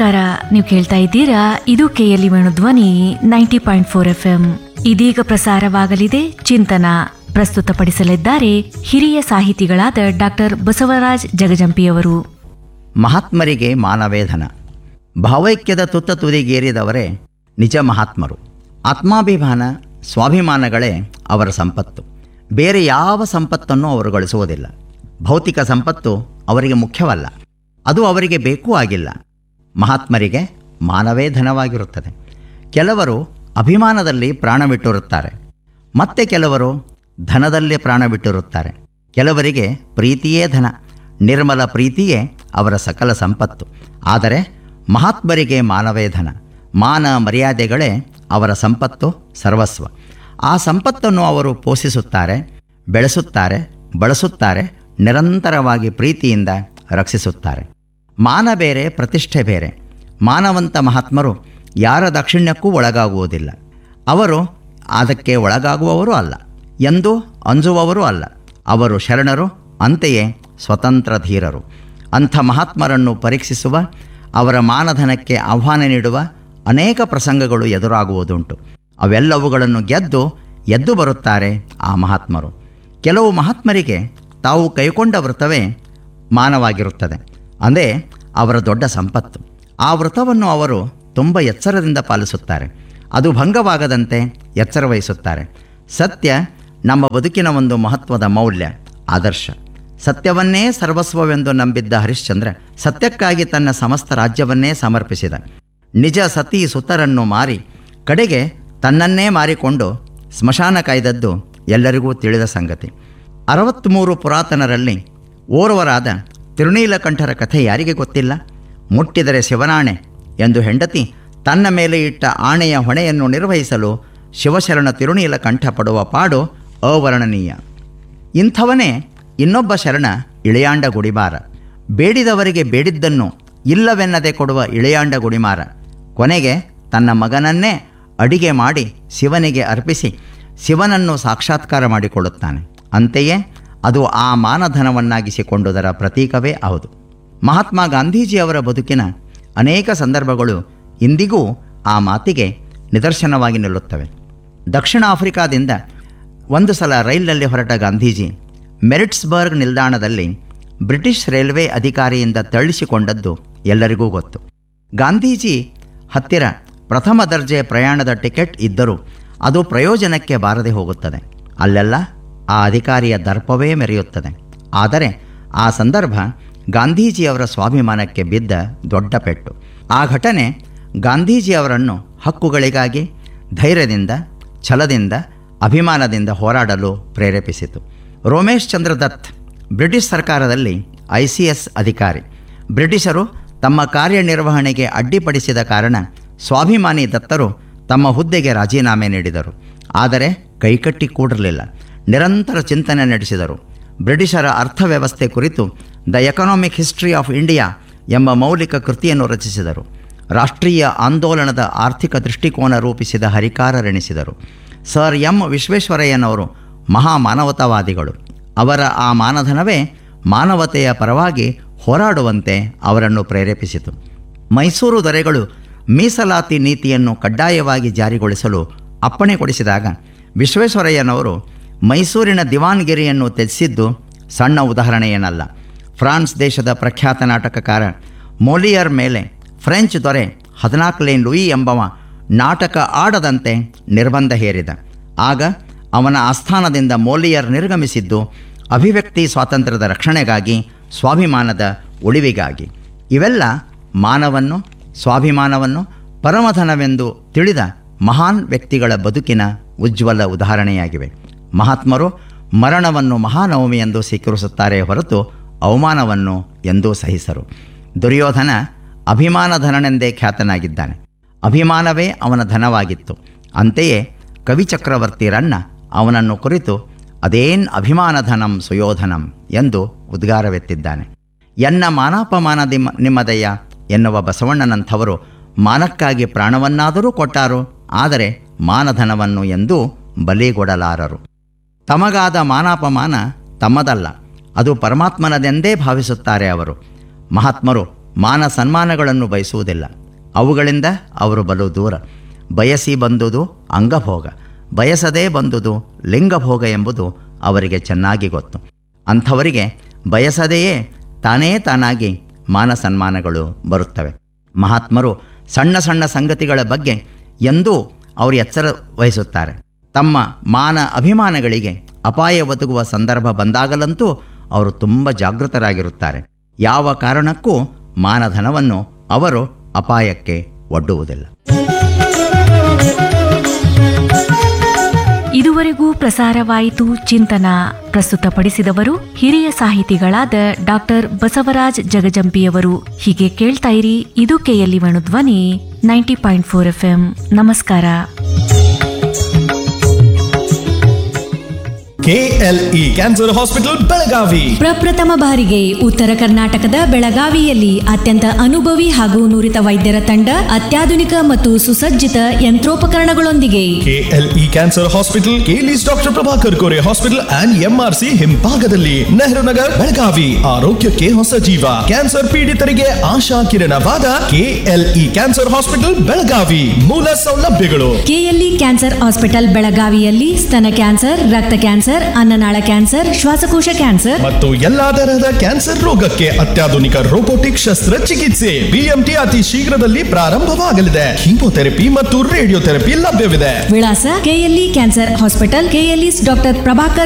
ನಮಸ್ಕಾರ ನೀವು ಕೇಳ್ತಾ ಇದ್ದೀರಾ ಇದು K L E Venu Dhwani ninety point four F M ಇದೀಗ ಪ್ರಸಾರವಾಗಲಿದೆ ಚಿಂತನ ಪ್ರಸ್ತುತಪಡಿಸಲಿದ್ದಾರೆ ಹಿರಿಯ ಸಾಹಿತಿಗಳಾದ ಡಾಕ್ಟರ್ ಬಸವರಾಜ್ ಜಗಜಂಪಿಯವರು ಮಹಾತ್ಮರಿಗೆ ಮಾನವೇಧನ ಭಾವೈಕ್ಯದ ತುತ್ತ ತುದಿಗೇರಿದವರೇ ನಿಜ ಮಹಾತ್ಮರು ಆತ್ಮಾಭಿಮಾನ ಸ್ವಾಭಿಮಾನಗಳೇ ಅವರ ಸಂಪತ್ತು ಬೇರೆ ಯಾವ ಸಂಪತ್ತನ್ನು ಅವರು ಗಳಿಸುವುದಿಲ್ಲ ಭೌತಿಕ ಸಂಪತ್ತು ಅವರಿಗೆ ಮುಖ್ಯವಲ್ಲ ಅದು ಅವರಿಗೆ ಬೇಕೂ ಆಗಿಲ್ಲ ಮಹಾತ್ಮರಿಗೆ ಮಾನವೇ ಧನವಾಗಿರುತ್ತದೆ ಕೆಲವರು ಅಭಿಮಾನದಲ್ಲಿ ಪ್ರಾಣ ಬಿಟ್ಟಿರುತ್ತಾರೆ ಮತ್ತೆ ಕೆಲವರು ಧನದಲ್ಲೇ ಪ್ರಾಣ ಬಿಟ್ಟಿರುತ್ತಾರೆ ಕೆಲವರಿಗೆ ಪ್ರೀತಿಯೇ ಧನ ನಿರ್ಮಲ ಪ್ರೀತಿಯೇ ಅವರ ಸಕಲ ಸಂಪತ್ತು ಆದರೆ ಮಹಾತ್ಮರಿಗೆ ಮಾನವೇ ಧನ ಮಾನ ಮರ್ಯಾದೆಗಳೇ ಅವರ ಸಂಪತ್ತು ಸರ್ವಸ್ವ ಆ ಸಂಪತ್ತನ್ನು ಅವರು ಪೋಷಿಸುತ್ತಾರೆ ಬೆಳೆಸುತ್ತಾರೆ ಬಳಸುತ್ತಾರೆ ನಿರಂತರವಾಗಿ ಪ್ರೀತಿಯಿಂದ ರಕ್ಷಿಸುತ್ತಾರೆ ಮಾನ ಬೇರೆ ಪ್ರತಿಷ್ಠೆ ಬೇರೆ ಮಾನವಂತ ಮಹಾತ್ಮರು ಯಾರ ದಾಕ್ಷಿಣ್ಯಕ್ಕೂ ಒಳಗಾಗುವುದಿಲ್ಲ ಅವರು ಅದಕ್ಕೆ ಒಳಗಾಗುವವರು ಅಲ್ಲ ಎಂದು ಅಂಜುವವರು ಅಲ್ಲ ಅವರು ಶರಣರು ಅಂತೆಯೇ ಸ್ವತಂತ್ರ ಧೀರರು ಅಂಥ ಮಹಾತ್ಮರನ್ನು ಪರೀಕ್ಷಿಸುವ ಅವರ ಮಾನಧನಕ್ಕೆ ಆಹ್ವಾನ ನೀಡುವ ಅನೇಕ ಪ್ರಸಂಗಗಳು ಎದುರಾಗುವುದುಂಟು ಅವೆಲ್ಲವುಗಳನ್ನು ಗೆದ್ದು ಎದ್ದು ಬರುತ್ತಾರೆ ಆ ಮಹಾತ್ಮರು ಕೆಲವು ಮಹಾತ್ಮರಿಗೆ ತಾವು ಕೈಕೊಂಡ ವೃತವೇ ಮಾನವಾಗಿರುತ್ತದೆ ಅದೇ ಅವರ ದೊಡ್ಡ ಸಂಪತ್ತು ಆ ವೃತವನ್ನು ಅವರು ತುಂಬ ಎಚ್ಚರದಿಂದ ಪಾಲಿಸುತ್ತಾರೆ ಅದು ಭಂಗವಾಗದಂತೆ ಎಚ್ಚರ ವಹಿಸುತ್ತಾರೆ ಸತ್ಯ ನಮ್ಮ ಬದುಕಿನ ಒಂದು ಮಹತ್ವದ ಮೌಲ್ಯ ಆದರ್ಶ ಸತ್ಯವನ್ನೇ ಸರ್ವಸ್ವವೆಂದು ನಂಬಿದ್ದ ಹರಿಶ್ಚಂದ್ರ ಸತ್ಯಕ್ಕಾಗಿ ತನ್ನ ಸಮಸ್ತ ರಾಜ್ಯವನ್ನೇ ಸಮರ್ಪಿಸಿದ ನಿಜ ಸತಿ ಸುತರನ್ನು ಮಾರಿ ಕಡೆಗೆ ತನ್ನನ್ನೇ ಮಾರಿಕೊಂಡು ಸ್ಮಶಾನ ಕಾಯ್ದದ್ದು ಎಲ್ಲರಿಗೂ ತಿಳಿದ ಸಂಗತಿ ಅರವತ್ತ್ಮೂರು ಪುರಾತನರಲ್ಲಿ ಓರ್ವರಾದ ತಿರುನೀಲಕಂಠರ ಕಥೆ ಯಾರಿಗೆ ಗೊತ್ತಿಲ್ಲ ಮುಟ್ಟಿದರೆ ಶಿವನಾಣೆ ಎಂದು ಹೆಂಡತಿ ತನ್ನ ಮೇಲೆ ಇಟ್ಟ ಆಣೆಯ ಹೊಣೆಯನ್ನು ನಿರ್ವಹಿಸಲು ಶಿವಶರಣ ತಿರುನೀಲಕಂಠ ಪಡುವ ಪಾಡು ಅವರ್ಣನೀಯ ಇಂಥವನೇ ಇನ್ನೊಬ್ಬ ಶರಣ ಇಳೆಯಾಂಡ ಗುಡಿಮಾರ ಬೇಡಿದವರಿಗೆ ಬೇಡಿದ್ದನ್ನು ಇಲ್ಲವೆನ್ನದೆ ಕೊಡುವ ಇಳೆಯಾಂಡ ಗುಡಿಮಾರ ಕೊನೆಗೆ ತನ್ನ ಮಗನನ್ನೇ ಅಡಿಗೆ ಮಾಡಿ ಶಿವನಿಗೆ ಅರ್ಪಿಸಿ ಶಿವನನ್ನು ಸಾಕ್ಷಾತ್ಕಾರ ಮಾಡಿಕೊಳ್ಳುತ್ತಾನೆ ಅಂತೆಯೇ ಅದು ಆ ಮಾನಧನವನ್ನಾಗಿಸಿಕೊಂಡುದರ ಪ್ರತೀಕವೇ ಹೌದು ಮಹಾತ್ಮ ಗಾಂಧೀಜಿಯವರ ಬದುಕಿನ ಅನೇಕ ಸಂದರ್ಭಗಳು ಇಂದಿಗೂ ಆ ಮಾತಿಗೆ ನಿದರ್ಶನವಾಗಿ ನಿಲ್ಲುತ್ತವೆ ದಕ್ಷಿಣ ಆಫ್ರಿಕಾದಿಂದ ಒಂದು ಸಲ ರೈಲಿನಲ್ಲಿ ಹೊರಟ ಗಾಂಧೀಜಿ ಮೆರಿಟ್ಸ್ಬರ್ಗ್ ನಿಲ್ದಾಣದಲ್ಲಿ ಬ್ರಿಟಿಷ್ ರೈಲ್ವೆ ಅಧಿಕಾರಿಯಿಂದ ತಳ್ಳಿಸಿಕೊಂಡದ್ದು ಎಲ್ಲರಿಗೂ ಗೊತ್ತು ಗಾಂಧೀಜಿ ಹತ್ತಿರ ಪ್ರಥಮ ದರ್ಜೆ ಪ್ರಯಾಣದ ಟಿಕೆಟ್ ಇದ್ದರೂ ಅದು ಪ್ರಯೋಜನಕ್ಕೆ ಬಾರದೆ ಹೋಗುತ್ತದೆ ಅಲ್ಲೆಲ್ಲ ಆ ಅಧಿಕಾರಿಯ ದರ್ಪವೇ ಮೆರೆಯುತ್ತದೆ ಆದರೆ ಆ ಸಂದರ್ಭ ಗಾಂಧೀಜಿಯವರ ಸ್ವಾಭಿಮಾನಕ್ಕೆ ಬಿದ್ದ ದೊಡ್ಡ ಪೆಟ್ಟು ಆ ಘಟನೆ ಗಾಂಧೀಜಿಯವರನ್ನು ಹಕ್ಕುಗಳಿಗಾಗಿ ಧೈರ್ಯದಿಂದ ಛಲದಿಂದ ಅಭಿಮಾನದಿಂದ ಹೋರಾಡಲು ಪ್ರೇರೇಪಿಸಿತು ರೋಮೇಶ್ ಚಂದ್ರ ದತ್ ಬ್ರಿಟಿಷ್ ಸರ್ಕಾರದಲ್ಲಿ ಐ ಸಿ ಎಸ್ ಅಧಿಕಾರಿ ಬ್ರಿಟಿಷರು ತಮ್ಮ ಕಾರ್ಯನಿರ್ವಹಣೆಗೆ ಅಡ್ಡಿಪಡಿಸಿದ ಕಾರಣ ಸ್ವಾಭಿಮಾನಿ ದತ್ತರು ತಮ್ಮ ಹುದ್ದೆಗೆ ರಾಜೀನಾಮೆ ನೀಡಿದರು ಆದರೆ ಕೈಕಟ್ಟಿ ಕೂಡಿರಲಿಲ್ಲ ನಿರಂತರ ಚಿಂತನೆ ನಡೆಸಿದರು ಬ್ರಿಟಿಷರ ಅರ್ಥವ್ಯವಸ್ಥೆ ಕುರಿತು the economic history of India ಎಂಬ ಮೌಲಿಕ ಕೃತಿಯನ್ನು ರಚಿಸಿದರು ರಾಷ್ಟ್ರೀಯ ಆಂದೋಲನದ ಆರ್ಥಿಕ ದೃಷ್ಟಿಕೋನ ರೂಪಿಸಿದ ಹರಿಕಾರರೆಣಿಸಿದರು ಸರ್ ಎಂ ವಿಶ್ವೇಶ್ವರಯ್ಯನವರು ಮಹಾ ಮಾನವತಾವಾದಿಗಳು ಅವರ ಆ ಮಾನಧನವೇ ಮಾನವತೆಯ ಪರವಾಗಿ ಹೋರಾಡುವಂತೆ ಅವರನ್ನು ಪ್ರೇರೇಪಿಸಿತು ಮೈಸೂರು ದೊರೆಗಳು ಮೀಸಲಾತಿ ನೀತಿಯನ್ನು ಕಡ್ಡಾಯವಾಗಿ ಜಾರಿಗೊಳಿಸಲು ಅಪ್ಪಣೆ ಕೊಡಿಸಿದಾಗ ವಿಶ್ವೇಶ್ವರಯ್ಯನವರು ಮೈಸೂರಿನ ದಿವಾನ್ಗಿರಿಯನ್ನು ತ್ಯಜಿಸಿದ್ದು ಸಣ್ಣ ಉದಾಹರಣೆಯೇನಲ್ಲ ಫ್ರಾನ್ಸ್ ದೇಶದ ಪ್ರಖ್ಯಾತ ನಾಟಕಕಾರ ಮೋಲಿಯರ್ ಮೇಲೆ ಫ್ರೆಂಚ್ ದೊರೆ ಹದಿನಾಲ್ಕನೇ ಲೂಯಿ ಎಂಬವ ನಾಟಕ ಆಡದಂತೆ ನಿರ್ಬಂಧ ಹೇರಿದ ಆಗ ಅವನ ಆಸ್ಥಾನದಿಂದ ಮೋಲಿಯರ್ ನಿರ್ಗಮಿಸಿದ್ದು ಅಭಿವ್ಯಕ್ತಿ ಸ್ವಾತಂತ್ರ್ಯದ ರಕ್ಷಣೆಗಾಗಿ ಸ್ವಾಭಿಮಾನದ ಉಳಿವಿಗಾಗಿ ಇವೆಲ್ಲ ಮಾನವನ್ನು ಸ್ವಾಭಿಮಾನವನ್ನು ಪರಮಧನವೆಂದು ತಿಳಿದ ಮಹಾನ್ ವ್ಯಕ್ತಿಗಳ ಬದುಕಿನ ಉಜ್ವಲ ಉದಾಹರಣೆಯಾಗಿವೆ ಮಹಾತ್ಮರು ಮರಣವನ್ನು ಮಹಾನವಮಿ ಎಂದು ಸ್ವೀಕರಿಸುತ್ತಾರೆ ಹೊರತು ಅವಮಾನವನ್ನು ಎಂದೂ ಸಹಿಸರು ದುರ್ಯೋಧನ ಅಭಿಮಾನಧನನೆಂದೇ ಖ್ಯಾತನಾಗಿದ್ದಾನೆ ಅಭಿಮಾನವೇ ಅವನ ಧನವಾಗಿತ್ತು ಅಂತೆಯೇ ಕವಿಚಕ್ರವರ್ತಿರನ್ನ ಅವನನ್ನು ಕುರಿತು ಅದೇನ್ ಅಭಿಮಾನಧನಂ ಸುಯೋಧನಂ ಎಂದು ಉದ್ಗಾರವೆತ್ತಿದ್ದಾನೆ ಎನ್ನ ಮಾನಾಪಮಾನ ದಿಮ್ಮ ನಿಮ್ಮದಯ್ಯ ಎನ್ನುವ ಬಸವಣ್ಣನಂಥವರು ಮಾನಕ್ಕಾಗಿ ಪ್ರಾಣವನ್ನಾದರೂ ಕೊಟ್ಟಾರು ಆದರೆ ಮಾನಧನವನ್ನು ಎಂದೂ ಬಲಿಗೊಡಲಾರರು ತಮಗಾದ ಮಾನಾಪಮಾನ ತಮ್ಮದಲ್ಲ ಅದು ಪರಮಾತ್ಮನದೆಂದೇ ಭಾವಿಸುತ್ತಾರೆ ಅವರು ಮಹಾತ್ಮರು ಮಾನ ಸನ್ಮಾನಗಳನ್ನು ಬಯಸುವುದಿಲ್ಲ ಅವುಗಳಿಂದ ಅವರು ಬಲು ದೂರ ಬಯಸಿ ಬಂದುದು ಅಂಗಭೋಗ ಬಯಸದೇ ಬಂದುದು ಲಿಂಗಭೋಗ ಎಂಬುದು ಅವರಿಗೆ ಚೆನ್ನಾಗಿ ಗೊತ್ತು ಅಂಥವರಿಗೆ ಬಯಸದೆಯೇ ತಾನೇ ತಾನಾಗಿ ಮಾನ ಸನ್ಮಾನಗಳು ಬರುತ್ತವೆ ಮಹಾತ್ಮರು ಸಣ್ಣ ಸಣ್ಣ ಸಂಗತಿಗಳ ಬಗ್ಗೆ ಎಂದೂ ಅವರು ಎಚ್ಚರ ವಹಿಸುತ್ತಾರೆ ತಮ್ಮ ಮಾನ ಅಭಿಮಾನಗಳಿಗೆ ಅಪಾಯ ಒದಗುವ ಸಂದರ್ಭ ಬಂದಾಗಲಂತೂ ಅವರು ತುಂಬ ಜಾಗೃತರಾಗಿರುತ್ತಾರೆ ಯಾವ ಕಾರಣಕ್ಕೂ ಮಾನಧನವನ್ನು ಅವರು ಅಪಾಯಕ್ಕೆ ಒಡ್ಡುವುದಿಲ್ಲ ಇದುವರೆಗೂ ಪ್ರಸಾರವಾಯಿತು ಚಿಂತನ ಪ್ರಸ್ತುತಪಡಿಸಿದವರು ಹಿರಿಯ ಸಾಹಿತಿಗಳಾದ ಡಾಕ್ಟರ್ ಬಸವರಾಜ್ ಜಗಜಂಪಿಯವರು ಹೀಗೆ ಕೇಳ್ತಾ ಇರಿ ಇದು ಕೆಎಲ್ಇ ಧ್ವನಿ ನೈಂಟಿ ಪಾಯಿಂಟ್ ಫೋರ್ ಎಫ್ ನಮಸ್ಕಾರ ಕೆಎಲ್ಇ ಕ್ಯಾನ್ಸರ್ ಹಾಸ್ಪಿಟಲ್ ಬೆಳಗಾವಿ ಪ್ರಪ್ರಥಮ ಬಾರಿಗೆ ಉತ್ತರ ಕರ್ನಾಟಕದ ಬೆಳಗಾವಿಯಲ್ಲಿ ಅತ್ಯಂತ ಅನುಭವಿ ಹಾಗೂ ನುರಿತ ವೈದ್ಯರ ತಂಡ ಅತ್ಯಾಧುನಿಕ ಮತ್ತು ಸುಸಜ್ಜಿತ ಯಂತ್ರೋಪಕರಣಗಳೊಂದಿಗೆ KLE cancer hospital KLES doctor Prabhakar Kore hospital and MRC ಹಿಂಭಾಗದಲ್ಲಿ ನೆಹರು ನಗರ್ ಬೆಳಗಾವಿ ಆರೋಗ್ಯಕ್ಕೆ ಹೊಸ ಜೀವ ಕ್ಯಾನ್ಸರ್ ಪೀಡಿತರಿಗೆ ಆಶಾ ಕಿರಣವಾದ ಕೆಎಲ್ಇ ಕ್ಯಾನ್ಸರ್ ಹಾಸ್ಪಿಟಲ್ ಬೆಳಗಾವಿ ಮೂಲ ಸೌಲಭ್ಯಗಳು ಕೆಎಲ್ಇ ಕ್ಯಾನ್ಸರ್ ಹಾಸ್ಪಿಟಲ್ ಬೆಳಗಾವಿಯಲ್ಲಿ ಸ್ತನ ಕ್ಯಾನ್ಸರ್ ರಕ್ತ ಕ್ಯಾನ್ಸರ್ ಅನ್ನನಾಳ ಕ್ಯಾನ್ಸರ್ ಶ್ವಾಸಕೋಶ ಕ್ಯಾನ್ಸರ್ ಮತ್ತು ಎಲ್ಲಾ ತರಹದ ಕ್ಯಾನ್ಸರ್ ರೋಗಕ್ಕೆ ಅತ್ಯಾಧುನಿಕ ರೋಬೋಟಿಕ್ ಶಸ್ತ್ರಚಿಕಿತ್ಸೆ ಬಿಎಂಟಿ ಅತಿ ಶೀಘ್ರದಲ್ಲಿ ಪ್ರಾರಂಭವಾಗಲಿದೆ ಕೀಮೋಥೆರಪಿ ಮತ್ತು ರೇಡಿಯೋಥೆರಪಿ ಲಭ್ಯವಿದೆ ವಿಳಾಸ KLE cancer hospital KLES doctor Prabhakar